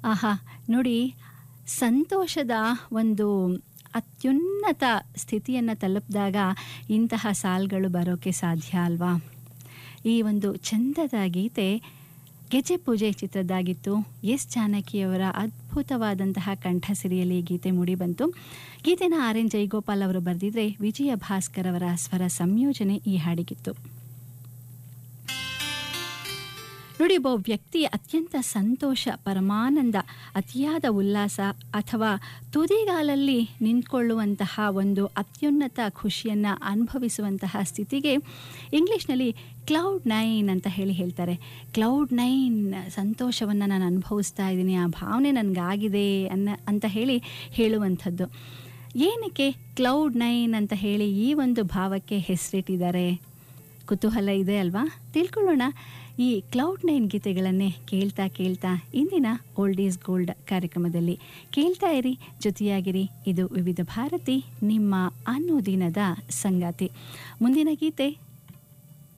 ಆಹಾ ನೋಡಿ ಸಂತೋಷದ ಒಂದು ಅತ್ಯುನ್ನತ ಸ್ಥಿತಿಯನ್ನು ತಲುಪಿದಾಗ ಇಂತಹ ಸಾಲ್ಗಳು ಬರೋಕ್ಕೆ ಸಾಧ್ಯ ಅಲ್ವಾ ಈ ಒಂದು ಚಂದದ ಗೀತೆ ಗೆಜೆ ಪೂಜೆ ಚಿತ್ರದ್ದಾಗಿತ್ತು ಎಸ್ ಜಾನಕಿಯವರ ಅದ್ಭುತವಾದಂತಹ ಕಂಠಸಿರಿಯಲ್ಲಿ ಈ ಗೀತೆ ಮೂಡಿಬಂತು ಗೀತೆನ ಆರ್ ಎನ್ ಜೈಗೋಪಾಲ್ ಅವರು ಬರೆದಿದ್ರೆ ವಿಜಯ ಭಾಸ್ಕರ್ ಅವರ ಸ್ವರ ಸಂಯೋಜನೆ ಈ ಹಾಡಿಗಿತ್ತು ನೋಡಿ ಒಬ್ಬ ವ್ಯಕ್ತಿ ಅತ್ಯಂತ ಸಂತೋಷ ಪರಮಾನಂದ ಅತಿಯಾದ ಉಲ್ಲಾಸ ಅಥವಾ ತುದಿಗಾಲಲ್ಲಿ ನಿಂತ್ಕೊಳ್ಳುವಂತಹ ಒಂದು ಅತ್ಯುನ್ನತ ಖುಷಿಯನ್ನು ಅನುಭವಿಸುವಂತಹ ಸ್ಥಿತಿಗೆ ಇಂಗ್ಲೀಷ್ನಲ್ಲಿ ಕ್ಲೌಡ್ ನೈನ್ ಅಂತ ಹೇಳಿ ಹೇಳ್ತಾರೆ ಕ್ಲೌಡ್ ನೈನ್ ಸಂತೋಷವನ್ನು ನಾನು ಅನುಭವಿಸ್ತಾ ಇದ್ದೀನಿ ಆ ಭಾವನೆ ನನಗಾಗಿದೆ ಅನ್ನ ಅಂತ ಹೇಳಿ ಹೇಳುವಂಥದ್ದು ಏನಕ್ಕೆ ಕ್ಲೌಡ್ ನೈನ್ ಅಂತ ಹೇಳಿ ಈ ಒಂದು ಭಾವಕ್ಕೆ ಹೆಸರಿಟ್ಟಿದ್ದಾರೆ ಕುತೂಹಲ ಇದೆ ಅಲ್ವಾ ತಿಳ್ಕೊಳ್ಳೋಣ ಈ ಕ್ಲೌಡ್ ನೈನ್ ಗೀತೆಗಳನ್ನೇ ಕೇಳ್ತಾ ಕೇಳ್ತಾ ಇಂದಿನ ಓಲ್ಡ್ ಈಸ್ ಗೋಲ್ಡ್ ಕಾರ್ಯಕ್ರಮದಲ್ಲಿ ಕೇಳ್ತಾ ಇರಿ ಜೊತೆಯಾಗಿರಿ ಇದು ವಿವಿಧ ಭಾರತಿ ನಿಮ್ಮ ಅನುದಿನದ ಸಂಗಾತಿ ಮುಂದಿನ ಗೀತೆ